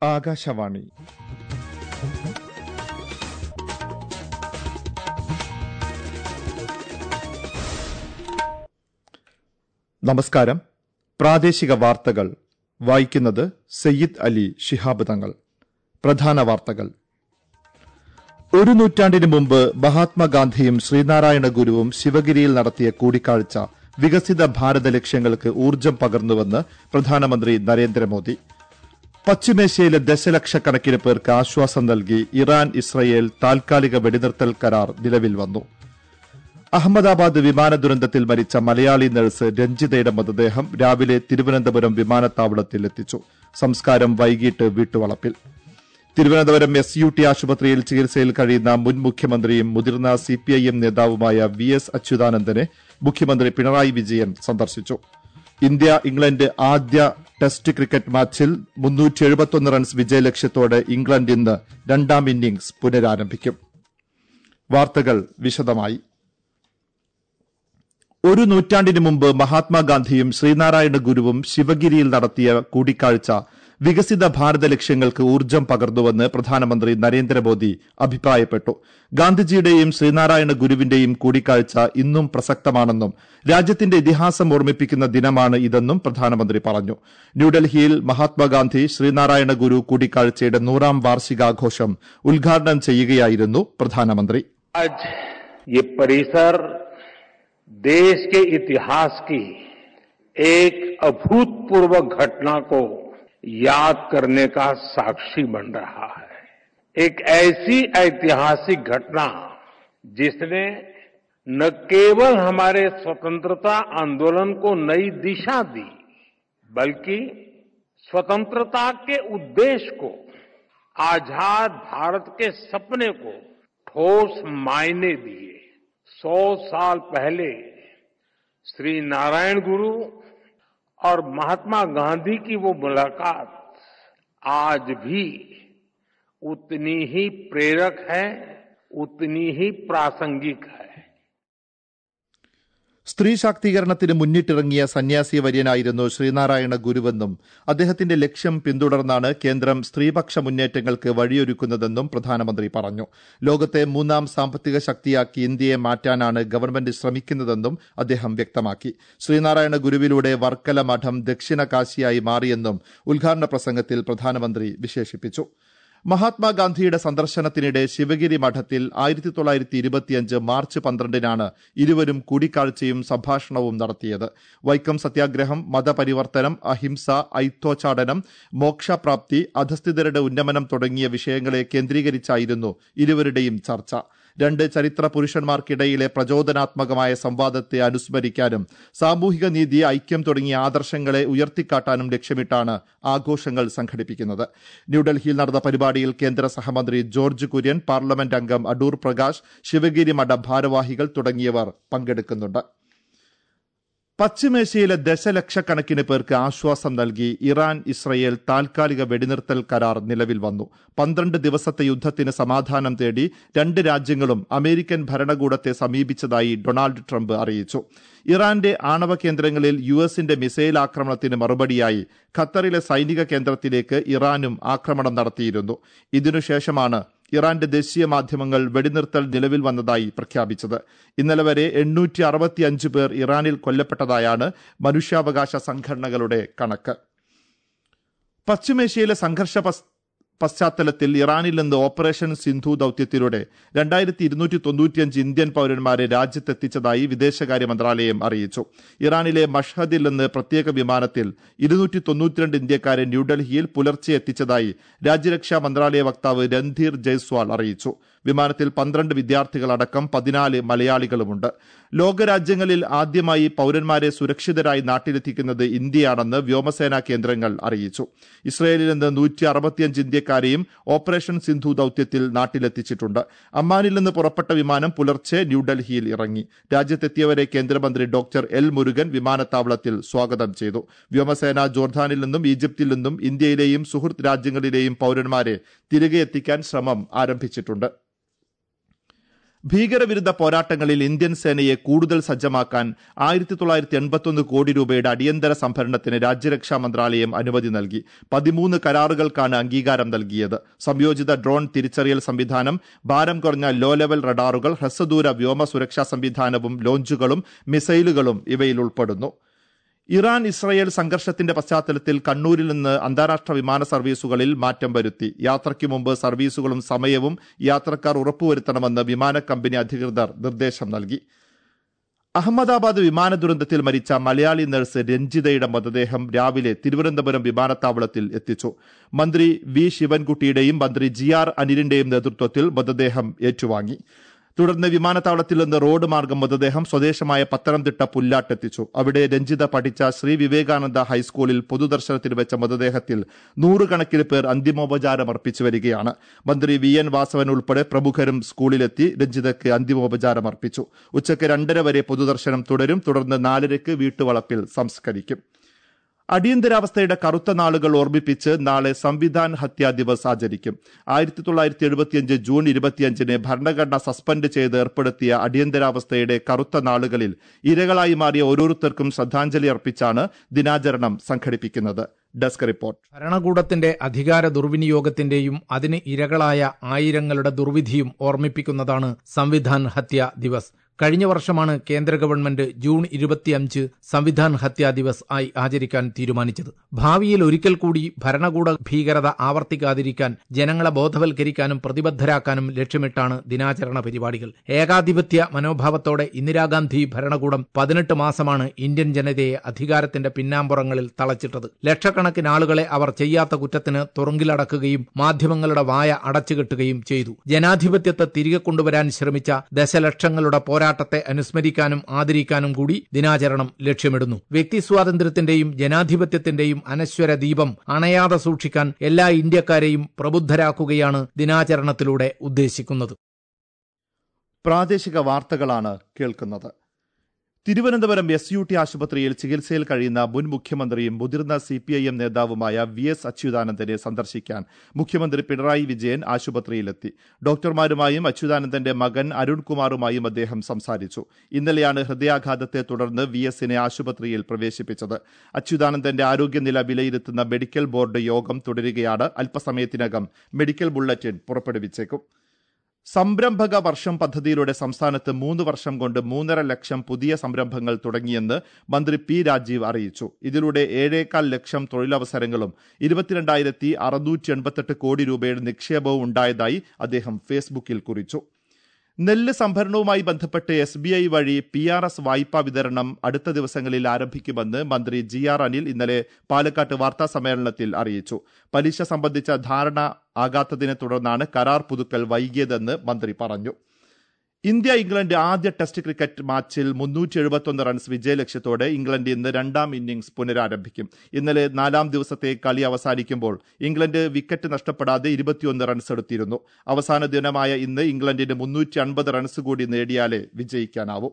ആകാശവാണി നമസ്കാരം പ്രാദേശിക വാർത്തകൾ വായിക്കുന്നത് സയ്യിദ് അലി ശിഹാബ് തങ്ങൾ പ്രധാന വാർത്തകൾ ഒരു നൂറ്റാണ്ടിന് മുമ്പ് മഹാത്മാഗാന്ധിയും ശ്രീനാരായണ ഗുരുവും ശിവഗിരിയിൽ നടത്തിയ കൂടിക്കാഴ്ച വികസിത ഭാരത ലക്ഷ്യങ്ങൾക്ക് ഊർജ്ജം പകർന്നുവെന്ന് പ്രധാനമന്ത്രി നരേന്ദ്രമോദി പശ്ചിമേഷ്യയിലെ ദശലക്ഷക്കണക്കിന് പേർക്ക് ആശ്വാസം നൽകി ഇറാൻ ഇസ്രയേൽ താൽക്കാലിക വെടിനിർത്തൽ കരാർ നിലവിൽ വന്നു അഹമ്മദാബാദ് വിമാന ദുരന്തത്തിൽ മരിച്ച മലയാളി നഴ്സ് രഞ്ജിതയുടെ മൃതദേഹം രാവിലെ തിരുവനന്തപുരം വിമാനത്താവളത്തിൽ എത്തിച്ചു സംസ്കാരം വൈകിട്ട് വീട്ടുവളപ്പിൽ തിരുവനന്തപുരം എസ് യു ടി ആശുപത്രിയിൽ ചികിത്സയിൽ കഴിയുന്ന മുൻ മുഖ്യമന്ത്രിയും മുതിർന്ന സിപിഐഎം നേതാവുമായ വി എസ് അച്യുതാനന്ദനെ മുഖ്യമന്ത്രി പിണറായി വിജയൻ സന്ദർശിച്ചു ഇന്ത്യ ഇംഗ്ലണ്ട് ആദ്യ ടെസ്റ്റ് ക്രിക്കറ്റ് മാച്ചിൽ മുന്നൂറ്റി റൺസ് വിജയലക്ഷ്യത്തോടെ ഇംഗ്ലണ്ട് ഇന്ന് രണ്ടാം ഇന്നിംഗ്സ് പുനരാരംഭിക്കും വാർത്തകൾ വിശദമായി ഒരു നൂറ്റാണ്ടിന് മുമ്പ് മഹാത്മാഗാന്ധിയും ശ്രീനാരായണ ഗുരുവും ശിവഗിരിയിൽ നടത്തിയ കൂടിക്കാഴ്ച വികസിത ഭാരത ലക്ഷ്യങ്ങൾക്ക് ഊർജ്ജം പകർന്നുവെന്ന് പ്രധാനമന്ത്രി നരേന്ദ്രമോദി അഭിപ്രായപ്പെട്ടു ഗാന്ധിജിയുടെയും ശ്രീനാരായണ ഗുരുവിന്റെയും കൂടിക്കാഴ്ച ഇന്നും പ്രസക്തമാണെന്നും രാജ്യത്തിന്റെ ഇതിഹാസം ഓർമ്മിപ്പിക്കുന്ന ദിനമാണ് ഇതെന്നും പ്രധാനമന്ത്രി പറഞ്ഞു ന്യൂഡൽഹിയിൽ മഹാത്മാഗാന്ധി ശ്രീനാരായണ ഗുരു കൂടിക്കാഴ്ചയുടെ നൂറാം വാർഷികാഘോഷം ഉദ്ഘാടനം ചെയ്യുകയായിരുന്നു പ്രധാനമന്ത്രി आज ये परिसर देश के इतिहास की एक अभूतपूर्व घटना को याद करने का साक्षी बन रहा है एक ऐसी ऐतिहासिक घटना जिसने न केवल हमारे स्वतंत्रता आंदोलन को नई दिशा दी बल्कि स्वतंत्रता के उद्देश्य को आजाद भारत के सपने को ठोस मायने दिए सौ साल पहले श्री नारायण गुरु और महात्मा गांधी की वो मुलाकात आज भी उतनी ही प्रेरक है उतनी ही प्रासंगिक है സ്ത്രീ ശാക്തീകരണത്തിന് മുന്നിട്ടിറങ്ങിയ സന്യാസി വര്യനായിരുന്നു ശ്രീനാരായണ ഗുരുവെന്നും അദ്ദേഹത്തിന്റെ ലക്ഷ്യം പിന്തുടർന്നാണ് കേന്ദ്രം സ്ത്രീപക്ഷ മുന്നേറ്റങ്ങൾക്ക് വഴിയൊരുക്കുന്നതെന്നും പ്രധാനമന്ത്രി പറഞ്ഞു ലോകത്തെ മൂന്നാം സാമ്പത്തിക ശക്തിയാക്കി ഇന്ത്യയെ മാറ്റാനാണ് ഗവൺമെന്റ് ശ്രമിക്കുന്നതെന്നും അദ്ദേഹം വ്യക്തമാക്കി ശ്രീനാരായണ ഗുരുവിലൂടെ വർക്കല മഠം ദക്ഷിണ കാശിയായി മാറിയെന്നും ഉദ്ഘാടന പ്രസംഗത്തിൽ പ്രധാനമന്ത്രി വിശേഷിപ്പിച്ചു മഹാത്മാഗാന്ധിയുടെ സന്ദർശനത്തിനിടെ ശിവഗിരി മഠത്തിൽ ആയിരത്തി തൊള്ളായിരത്തി ഇരുപത്തിയഞ്ച് മാർച്ച് പന്ത്രണ്ടിനാണ് ഇരുവരും കൂടിക്കാഴ്ചയും സംഭാഷണവും നടത്തിയത് വൈക്കം സത്യാഗ്രഹം മതപരിവർത്തനം അഹിംസ ഐത്തോച്ചാടനം മോക്ഷപ്രാപ്തി അധസ്ഥിതരുടെ ഉന്നമനം തുടങ്ങിയ വിഷയങ്ങളെ കേന്ദ്രീകരിച്ചായിരുന്നു ഇരുവരുടെയും ചർച്ച രണ്ട് ചരിത്ര പുരുഷന്മാർക്കിടയിലെ പ്രചോദനാത്മകമായ സംവാദത്തെ അനുസ്മരിക്കാനും സാമൂഹിക നീതി ഐക്യം തുടങ്ങിയ ആദർശങ്ങളെ ഉയർത്തിക്കാട്ടാനും ലക്ഷ്യമിട്ടാണ് ആഘോഷങ്ങൾ സംഘടിപ്പിക്കുന്നത് ന്യൂഡൽഹിയിൽ നടന്ന പരിപാടിയിൽ കേന്ദ്ര സഹമന്ത്രി ജോർജ് കുര്യൻ പാർലമെന്റ് അംഗം അടൂർ പ്രകാശ് ശിവഗിരി മഠ ഭാരവാഹികൾ തുടങ്ങിയവർ പങ്കെടുക്കുന്നുണ്ട് പശ്ചിമേഷ്യയിലെ ദശലക്ഷക്കണക്കിന് പേർക്ക് ആശ്വാസം നൽകി ഇറാൻ ഇസ്രയേൽ താൽക്കാലിക വെടിനിർത്തൽ കരാർ നിലവിൽ വന്നു പന്ത്രണ്ട് ദിവസത്തെ യുദ്ധത്തിന് സമാധാനം തേടി രണ്ട് രാജ്യങ്ങളും അമേരിക്കൻ ഭരണകൂടത്തെ സമീപിച്ചതായി ഡൊണാൾഡ് ട്രംപ് അറിയിച്ചു ഇറാന്റെ ആണവ കേന്ദ്രങ്ങളിൽ യു എസിന്റെ മിസൈൽ ആക്രമണത്തിന് മറുപടിയായി ഖത്തറിലെ സൈനിക കേന്ദ്രത്തിലേക്ക് ഇറാനും ആക്രമണം നടത്തിയിരുന്നു ഇതിനുശേഷമാണ് ഇറാന്റെ ദേശീയ മാധ്യമങ്ങൾ വെടിനിർത്തൽ നിലവിൽ വന്നതായി പ്രഖ്യാപിച്ചത് ഇന്നലെ വരെ എണ്ണൂറ്റി അറുപത്തിയഞ്ച് പേർ ഇറാനിൽ കൊല്ലപ്പെട്ടതായാണ് മനുഷ്യാവകാശ സംഘടനകളുടെ കണക്ക് പശ്ചിമേഷ്യയിലെ സംഘർഷ പശ്ചാത്തലത്തിൽ ഇറാനിൽ നിന്ന് ഓപ്പറേഷൻ സിന്ധു ദൌത്യത്തിലൂടെ രണ്ടായിരത്തി ഇരുന്നൂറ്റി തൊണ്ണൂറ്റിയഞ്ച് ഇന്ത്യൻ പൌരന്മാരെ രാജ്യത്തെത്തിച്ചതായി വിദേശകാര്യ മന്ത്രാലയം അറിയിച്ചു ഇറാനിലെ മഷ്ഹദിൽ നിന്ന് പ്രത്യേക വിമാനത്തിൽ ഇരുന്നൂറ്റി തൊണ്ണൂറ്റിരണ്ട് ഇന്ത്യക്കാരെ ന്യൂഡൽഹിയിൽ പുലർച്ചെ എത്തിച്ചതായി രാജ്യരക്ഷാ മന്ത്രാലയ വക്താവ് രൺധീർ ജയ്സ്വാൾ അറിയിച്ചു വിമാനത്തിൽ പന്ത്രണ്ട് വിദ്യാർത്ഥികളടക്കം പതിനാല് മലയാളികളുമുണ്ട് ലോകരാജ്യങ്ങളിൽ ആദ്യമായി പൌരന്മാരെ സുരക്ഷിതരായി നാട്ടിലെത്തിക്കുന്നത് ഇന്ത്യയാണെന്ന് വ്യോമസേനാ കേന്ദ്രങ്ങൾ അറിയിച്ചു ഇസ്രയേലിൽ നിന്ന് നൂറ്റി അറുപത്തിയഞ്ച് ഇന്ത്യക്കാരെയും ഓപ്പറേഷൻ സിന്ധു ദൌത്യത്തിൽ നാട്ടിലെത്തിച്ചിട്ടുണ്ട് അമ്മാനിൽ നിന്ന് പുറപ്പെട്ട വിമാനം പുലർച്ചെ ന്യൂഡൽഹിയിൽ ഇറങ്ങി രാജ്യത്തെത്തിയവരെ കേന്ദ്രമന്ത്രി ഡോക്ടർ എൽ മുരുകൻ വിമാനത്താവളത്തിൽ സ്വാഗതം ചെയ്തു വ്യോമസേന ജോർദാനിൽ നിന്നും ഈജിപ്തിൽ നിന്നും ഇന്ത്യയിലെയും സുഹൃത്ത് രാജ്യങ്ങളിലെയും പൌരന്മാരെ തിരികെ എത്തിക്കാൻ ശ്രമം ആരംഭിച്ചിട്ടുണ്ട് ഭീകരവിരുദ്ധ പോരാട്ടങ്ങളിൽ ഇന്ത്യൻ സേനയെ കൂടുതൽ സജ്ജമാക്കാൻ ആയിരത്തി തൊള്ളായിരത്തി എൺപത്തൊന്ന് കോടി രൂപയുടെ അടിയന്തര സംഭരണത്തിന് രാജ്യരക്ഷാ മന്ത്രാലയം അനുമതി നൽകി പതിമൂന്ന് കരാറുകൾക്കാണ് അംഗീകാരം നൽകിയത് സംയോജിത ഡ്രോൺ തിരിച്ചറിയൽ സംവിധാനം ഭാരം കുറഞ്ഞ ലോ ലെവൽ റഡാറുകൾ ഹ്രസ്വദൂര വ്യോമ സുരക്ഷാ സംവിധാനവും ലോഞ്ചുകളും മിസൈലുകളും ഇവയിൽ ഉൾപ്പെടുന്നു ഇറാൻ ഇസ്രയേൽ സംഘർഷത്തിന്റെ പശ്ചാത്തലത്തിൽ കണ്ണൂരിൽ നിന്ന് അന്താരാഷ്ട്ര വിമാന സർവീസുകളിൽ മാറ്റം വരുത്തി യാത്രയ്ക്ക് മുമ്പ് സർവീസുകളും സമയവും യാത്രക്കാർ ഉറപ്പുവരുത്തണമെന്ന് വിമാന കമ്പനി അധികൃതർ നിർദ്ദേശം നൽകി അഹമ്മദാബാദ് വിമാന ദുരന്തത്തിൽ മരിച്ച മലയാളി നഴ്സ് രഞ്ജിതയുടെ മൃതദേഹം രാവിലെ തിരുവനന്തപുരം വിമാനത്താവളത്തിൽ എത്തിച്ചു മന്ത്രി വി ശിവൻകുട്ടിയുടെയും മന്ത്രി ജി ആർ അനിലിന്റെയും നേതൃത്വത്തിൽ മൃതദേഹം ഏറ്റുവാങ്ങി തുടർന്ന് വിമാനത്താവളത്തിൽ നിന്ന് റോഡ് മാർഗം മൃതദേഹം സ്വദേശമായ പത്തനംതിട്ട പുല്ലാട്ടെത്തിച്ചു അവിടെ രഞ്ജിത പഠിച്ച ശ്രീ വിവേകാനന്ദ ഹൈസ്കൂളിൽ പൊതുദർശനത്തിന് വെച്ച മൃതദേഹത്തിൽ നൂറുകണക്കിന് പേർ അന്തിമോപചാരം അർപ്പിച്ചു വരികയാണ് മന്ത്രി വി എൻ വാസവൻ ഉൾപ്പെടെ പ്രമുഖരും സ്കൂളിലെത്തി രഞ്ജിതയ്ക്ക് അന്തിമോപചാരം അർപ്പിച്ചു ഉച്ചയ്ക്ക് രണ്ടര വരെ പൊതുദർശനം തുടരും തുടർന്ന് നാലരയ്ക്ക് വീട്ടുവളപ്പിൽ സംസ്കരിക്കും അടിയന്തരാവസ്ഥയുടെ കറുത്ത നാളുകൾ ഓർമ്മിപ്പിച്ച് നാളെ സംവിധാൻ ഹത്യാ ദിവസ് ആചരിക്കും ആയിരത്തി തൊള്ളായിരത്തി എഴുപത്തിയഞ്ച് ജൂൺ ഇരുപത്തിയഞ്ചിന് ഭരണഘടന സസ്പെൻഡ് ചെയ്ത് ഏർപ്പെടുത്തിയ അടിയന്തരാവസ്ഥയുടെ കറുത്ത നാളുകളിൽ ഇരകളായി മാറിയ ഓരോരുത്തർക്കും ശ്രദ്ധാഞ്ജലി അർപ്പിച്ചാണ് ദിനാചരണം സംഘടിപ്പിക്കുന്നത് ഡെസ്ക് റിപ്പോർട്ട് ഭരണകൂടത്തിന്റെ അധികാര ദുർവിനിയോഗത്തിന്റെയും അതിന് ഇരകളായ ആയിരങ്ങളുടെ ദുർവിധിയും ഓർമ്മിപ്പിക്കുന്നതാണ് സംവിധാൻ ഹത്യ ദിവസ് കഴിഞ്ഞ വർഷമാണ് കേന്ദ്ര ഗവൺമെന്റ് ജൂൺ ഇരുപത്തിയഞ്ച് സംവിധാൻ ഹത്യാ ദിവസ് ആയി ആചരിക്കാൻ തീരുമാനിച്ചത് ഭാവിയിൽ ഒരിക്കൽ കൂടി ഭരണകൂട ഭീകരത ആവർത്തിക്കാതിരിക്കാൻ ജനങ്ങളെ ബോധവൽക്കരിക്കാനും പ്രതിബദ്ധരാക്കാനും ലക്ഷ്യമിട്ടാണ് ദിനാചരണ പരിപാടികൾ ഏകാധിപത്യ മനോഭാവത്തോടെ ഇന്ദിരാഗാന്ധി ഭരണകൂടം പതിനെട്ട് മാസമാണ് ഇന്ത്യൻ ജനതയെ അധികാരത്തിന്റെ പിന്നാമ്പുറങ്ങളിൽ തളച്ചിട്ടത് ലക്ഷക്കണക്കിന് ആളുകളെ അവർ ചെയ്യാത്ത കുറ്റത്തിന് തുറങ്കിലടക്കുകയും മാധ്യമങ്ങളുടെ വായ അടച്ചുകെട്ടുകയും ചെയ്തു ജനാധിപത്യത്തെ തിരികെ കൊണ്ടുവരാൻ ശ്രമിച്ച ദശലക്ഷങ്ങളുടെ പോരാട്ടത്തെ അനുസ്മരിക്കാനും ആദരിക്കാനും കൂടി ദിനാചരണം ലക്ഷ്യമിടുന്നു വ്യക്തി സ്വാതന്ത്ര്യത്തിന്റെയും ജനാധിപത്യത്തിന്റെയും അനശ്വര ദീപം അണയാതെ സൂക്ഷിക്കാൻ എല്ലാ ഇന്ത്യക്കാരെയും പ്രബുദ്ധരാക്കുകയാണ് ദിനാചരണത്തിലൂടെ ഉദ്ദേശിക്കുന്നത് പ്രാദേശിക വാർത്തകളാണ് കേൾക്കുന്നത് തിരുവനന്തപുരം എസ് യു ടി ആശുപത്രിയിൽ ചികിത്സയിൽ കഴിയുന്ന മുൻ മുഖ്യമന്ത്രിയും മുതിർന്ന സി പി ഐ എം നേതാവുമായ വി എസ് അച്യുതാനന്ദനെ സന്ദർശിക്കാൻ മുഖ്യമന്ത്രി പിണറായി വിജയൻ ആശുപത്രിയിലെത്തി ഡോക്ടർമാരുമായും അച്യുതാനന്ദന്റെ മകൻ അരുൺകുമാറുമായും അദ്ദേഹം സംസാരിച്ചു ഇന്നലെയാണ് ഹൃദയാഘാതത്തെ തുടർന്ന് വി എസിനെ ആശുപത്രിയിൽ പ്രവേശിപ്പിച്ചത് അച്യുതാനന്ദന്റെ ആരോഗ്യനില വിലയിരുത്തുന്ന മെഡിക്കൽ ബോർഡ് യോഗം തുടരുകയാണ് അല്പസമയത്തിനകം മെഡിക്കൽ ബുള്ളറ്റിൻ പുറപ്പെടുവിച്ചേക്കും സംരംഭക വർഷം പദ്ധതിയിലൂടെ സംസ്ഥാനത്ത് മൂന്ന് വർഷം കൊണ്ട് മൂന്നര ലക്ഷം പുതിയ സംരംഭങ്ങൾ തുടങ്ങിയെന്ന് മന്ത്രി പി രാജീവ് അറിയിച്ചു ഇതിലൂടെ ഏഴേകാൽ ലക്ഷം തൊഴിലവസരങ്ങളും ഇരുപത്തിരണ്ടായിരത്തി അറുന്നൂറ്റി എൺപത്തെട്ട് കോടി രൂപയുടെ നിക്ഷേപവും ഉണ്ടായതായി അദ്ദേഹം ഫേസ്ബുക്കിൽ കുറിച്ചു നെല്ല് സംഭരണവുമായി ബന്ധപ്പെട്ട് എസ് ബി ഐ വഴി പി ആർ എസ് വായ്പാ വിതരണം അടുത്ത ദിവസങ്ങളിൽ ആരംഭിക്കുമെന്ന് മന്ത്രി ജി ആർ അനിൽ ഇന്നലെ പാലക്കാട്ട് വാർത്താ സമ്മേളനത്തിൽ അറിയിച്ചു പലിശ സംബന്ധിച്ച ധാരണ ആകാത്തതിനെ തുടർന്നാണ് കരാർ പുതുക്കൽ വൈകിയതെന്ന് മന്ത്രി പറഞ്ഞു ഇന്ത്യ ഇംഗ്ലണ്ട് ആദ്യ ടെസ്റ്റ് ക്രിക്കറ്റ് മാച്ചിൽ മുന്നൂറ്റി എഴുപത്തൊന്ന് റൺസ് വിജയലക്ഷ്യത്തോടെ ഇംഗ്ലണ്ട് ഇന്ന് രണ്ടാം ഇന്നിംഗ്സ് പുനരാരംഭിക്കും ഇന്നലെ നാലാം ദിവസത്തെ കളി അവസാനിക്കുമ്പോൾ ഇംഗ്ലണ്ട് വിക്കറ്റ് നഷ്ടപ്പെടാതെ ഇരുപത്തിയൊന്ന് റൺസ് എടുത്തിരുന്നു അവസാന ദിനമായ ഇന്ന് ഇംഗ്ലണ്ടിന് മുന്നൂറ്റി അൻപത് റൺസ് കൂടി നേടിയാലേ വിജയിക്കാനാവൂ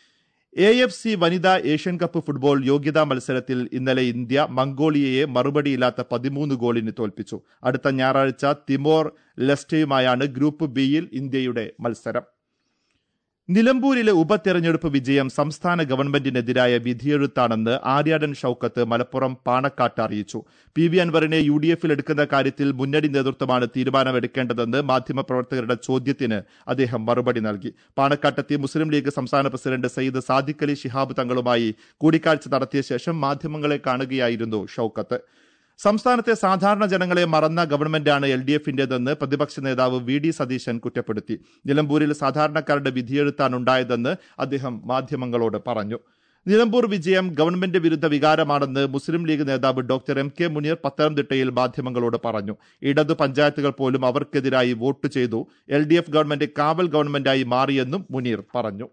എ എഫ് സി വനിതാ ഏഷ്യൻ കപ്പ് ഫുട്ബോൾ യോഗ്യതാ മത്സരത്തിൽ ഇന്നലെ ഇന്ത്യ മംഗോളിയയെ മറുപടിയില്ലാത്ത പതിമൂന്ന് ഗോളിന് തോൽപ്പിച്ചു അടുത്ത ഞായറാഴ്ച തിമോർ ലെസ്റ്റയുമായാണ് ഗ്രൂപ്പ് ബിയിൽ ഇന്ത്യയുടെ മത്സരം നിലമ്പൂരിലെ ഉപതെരഞ്ഞെടുപ്പ് വിജയം സംസ്ഥാന ഗവൺമെന്റിനെതിരായ വിധിയെഴുത്താണെന്ന് ആര്യാടൻ ഷൌക്കത്ത് മലപ്പുറം പാണക്കാട്ട് അറിയിച്ചു പി വി അൻവറിനെ യു ഡി എഫിൽ എടുക്കുന്ന കാര്യത്തിൽ മുന്നണി നേതൃത്വമാണ് തീരുമാനമെടുക്കേണ്ടതെന്ന് മാധ്യമപ്രവർത്തകരുടെ ചോദ്യത്തിന് അദ്ദേഹം മറുപടി നൽകി പാണക്കാട്ടെത്തി മുസ്ലിം ലീഗ് സംസ്ഥാന പ്രസിഡന്റ് സയ്യിദ് സാദിഖ് അലി ശിഹാബ് തങ്ങളുമായി കൂടിക്കാഴ്ച നടത്തിയ ശേഷം മാധ്യമങ്ങളെ കാണുകയായിരുന്നു ഷൌക്കത്ത് സംസ്ഥാനത്തെ സാധാരണ ജനങ്ങളെ മറന്ന ഗവൺമെന്റാണ് എൽ ഡി എഫിന്റേതെന്ന് പ്രതിപക്ഷ നേതാവ് വി ഡി സതീശൻ കുറ്റപ്പെടുത്തി നിലമ്പൂരിൽ സാധാരണക്കാരുടെ വിധിയെഴുത്താണുണ്ടായതെന്ന് അദ്ദേഹം മാധ്യമങ്ങളോട് പറഞ്ഞു നിലമ്പൂർ വിജയം ഗവൺമെന്റ് വിരുദ്ധ വികാരമാണെന്ന് മുസ്ലിം ലീഗ് നേതാവ് ഡോക്ടർ എം കെ മുനീർ പത്തനംതിട്ടയിൽ മാധ്യമങ്ങളോട് പറഞ്ഞു ഇടതു പഞ്ചായത്തുകൾ പോലും അവർക്കെതിരായി വോട്ട് ചെയ്തു എൽ ഡി എഫ് ഗവൺമെന്റ് കാവൽ ഗവൺമെന്റായി മാറിയെന്നും മുനീർ പറഞ്ഞു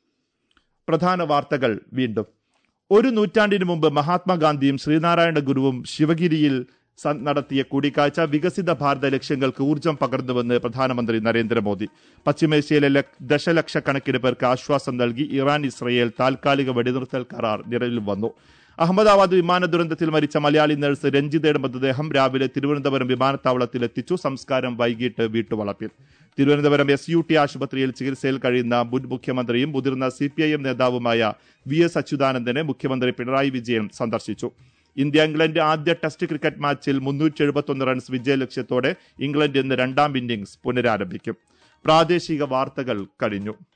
പ്രധാന വാർത്തകൾ വീണ്ടും ഒരു നൂറ്റാണ്ടിനു മുമ്പ് മഹാത്മാഗാന്ധിയും ശ്രീനാരായണ ഗുരുവും ശിവഗിരിയിൽ നടത്തിയ കൂടിക്കാഴ്ച വികസിത ഭാരത ലക്ഷ്യങ്ങൾക്ക് ഊർജം പകർന്നുവെന്ന് പ്രധാനമന്ത്രി നരേന്ദ്രമോദി പശ്ചിമേഷ്യയിലെ ദശലക്ഷക്കണക്കിന് പേർക്ക് ആശ്വാസം നൽകി ഇറാൻ ഇസ്രയേൽ താൽക്കാലിക വെടിനിർത്തൽ കരാർ നിലവിൽ വന്നു അഹമ്മദാബാദ് വിമാന ദുരന്തത്തിൽ മരിച്ച മലയാളി നഴ്സ് രഞ്ജിതയുടെ മൃതദേഹം രാവിലെ തിരുവനന്തപുരം വിമാനത്താവളത്തിൽ എത്തിച്ചു സംസ്കാരം വൈകിട്ട് വീട്ടുവളപ്പിൽ തിരുവനന്തപുരം എസ് യു ടി ആശുപത്രിയിൽ ചികിത്സയിൽ കഴിയുന്ന മുൻ മുഖ്യമന്ത്രിയും മുതിർന്ന സി പി ഐ എം നേതാവുമായ വി എസ് അച്യുതാനന്ദനെ മുഖ്യമന്ത്രി പിണറായി വിജയൻ സന്ദർശിച്ചു ഇന്ത്യ ഇംഗ്ലണ്ട് ആദ്യ ടെസ്റ്റ് ക്രിക്കറ്റ് മാച്ചിൽ മുന്നൂറ്റി എഴുപത്തൊന്ന് റൺസ് വിജയലക്ഷ്യത്തോടെ ഇംഗ്ലണ്ട് ഇന്ന് രണ്ടാം ഇന്നിംഗ്സ് പുനരാരംഭിക്കും പ്രാദേശിക വാർത്തകൾ കഴിഞ്ഞു